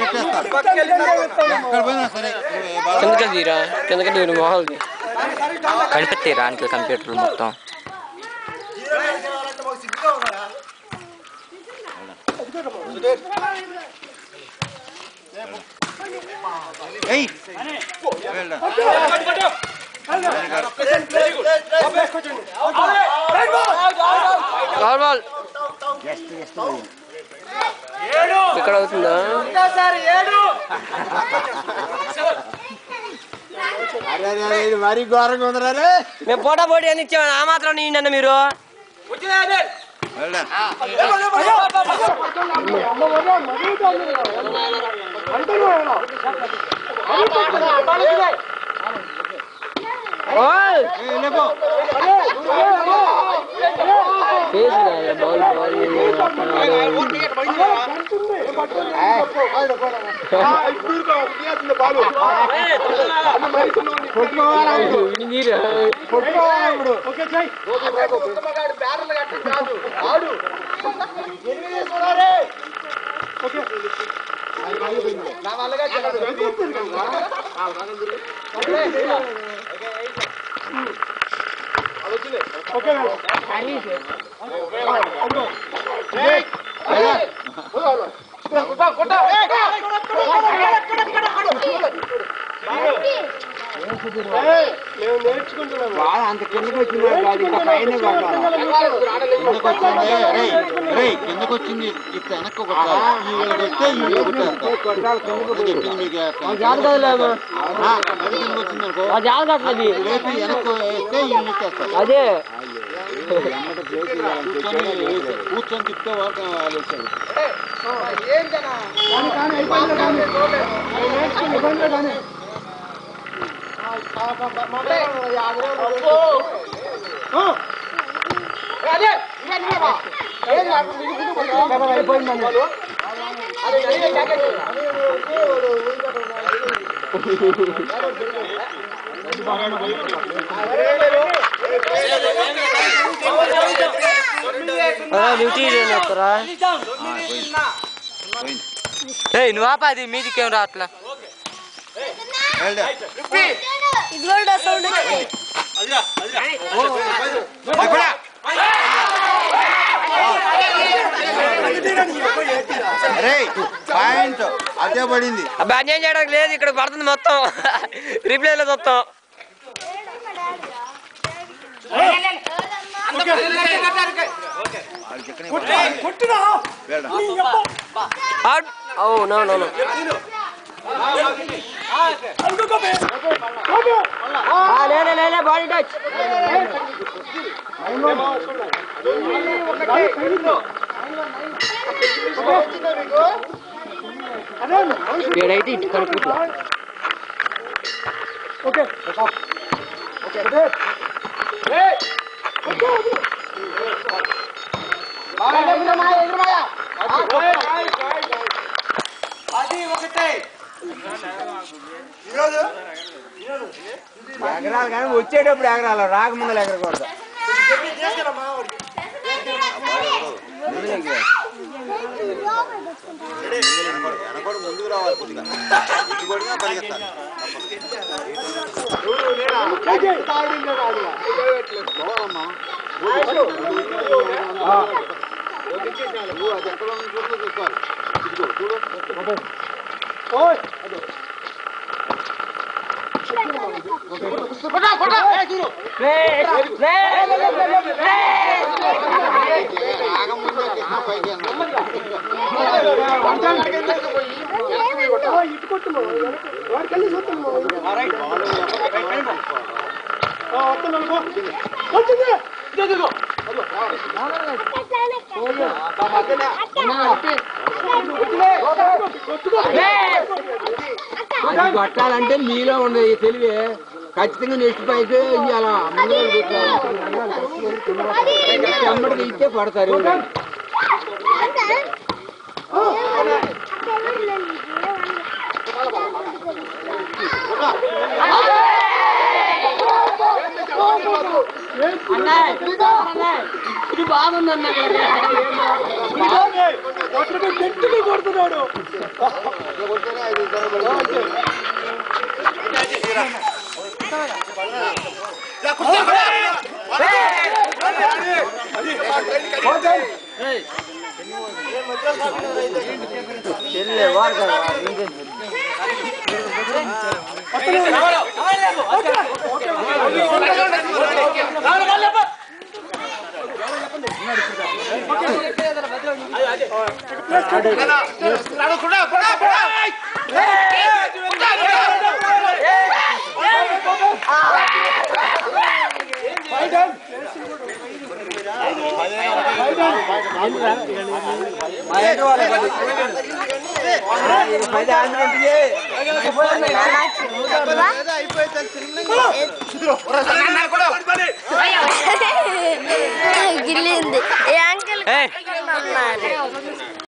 ఎక్కడ పోయినా సరే కిందకి తీరా కిందకి తీరు మొహాలకి కనిపిస్తాయి రానికి కంప్యూటర్లు మొత్తం ఏయ్ వెళ్ళ బాల్ బాల్ ఇక్కడ అవుతుందా అరే అరే అరే ఇది మరీ ఘోరంగా ఉందిరా రే మేము పోటా పోటీ అని ఇచ్చాము ఆ మాత్రం నీయండి మీరు వెళ్ళ ఓయ్! ఏయ్, లేపో. చేసినా బాల్ బాల్ నీరు బాగా అంత కిందకి వచ్చింది కాదు ఇంకా పైన కొట్టాలి కిందకి వచ్చింది రేయ్ రేయ్ కిందకి వచ్చింది ఇప్పుడు వెనక్కి కొట్టాలి వీళ్ళకి వస్తే వీళ్ళు కొట్టాలి అది చెప్పింది మీకు ఆ, అది కిందకి వచ్చింది అనుకో జాగ్రత్త లేపి వెనక్కి వేస్తే వీళ్ళు ఇచ్చేస్తారు అదే కూర్చొని కూర్చొని తిప్పితే వరకు వాళ్ళు వచ్చారు డ్యూటీ వస్తారా ఏయ్ నువ్వు ఆపా అది మీదికి ఏం రావట్లా ఇదిగోండి సౌండ్ అరే పాయింట్ అదే పడింది అబ్బా అన్యాయం చేయడానికి లేదు ఇక్కడ పడుతుంది మొత్తం రిప్లైలో చూస్తాం వాళ్ళకి ఎక్కడే కొట్టాలి. వెళ్ళరా. Out oh no no no లేలే లేలే బాడీ టచ్ ఏడైతే ఇటు కనుక్కుంటా ఎగరాలి కానీ వచ్చేటప్పుడు ఎగరాలి రాకముందు ఎగరకూడదు ముందుకు రావాలి కొద్దిగా ఇటు కొడిగా పరిగెత్తాలి నువ్వు అది ఎక్కడ ఉంటుందో చూసుకోవాలి ఇదిగో చూడు రాగముందే కింద పైకి అది కొట్టాలంటే మీలో ఉండదు ఈ తెలివి ఖచ్చితంగా నెక్స్ట్ పైకి ఇవాళ ఎమ్మడికి ఇస్తే పడతారు ఇది బాగుంది అన్న గిల్లింది ఏ అంకుల్ ఏయ్. అన్నారు